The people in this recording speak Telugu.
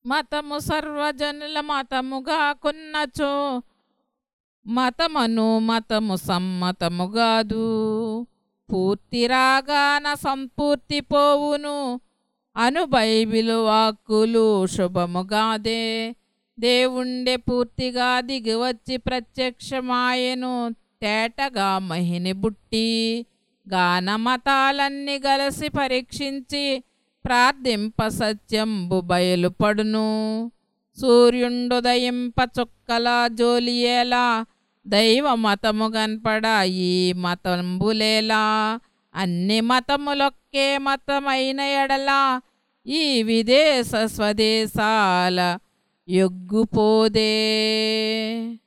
మతము సర్వజనుల మతముగా కొన్నచో మతమను మతము సమ్మతముగాదు పూర్తి రాగాన సంపూర్తి పోవును అను బైబిలు వాక్కులు శుభముగాదే దేవుండే పూర్తిగా దిగివచ్చి ప్రత్యక్షమాయను తేటగా మహిని బుట్టి గాన మతాలన్నీ గలసి పరీక్షించి ప్రార్థింప సత్యంబు బయలుపడును సూర్యుండుదయింప చుక్కల జోలియేలా దైవ మతము కనపడా ఈ మతంబులేలా అన్ని మతములొక్కే మతమైన ఎడల ఈ విదేశ స్వదేశాల యొగ్గుపోదే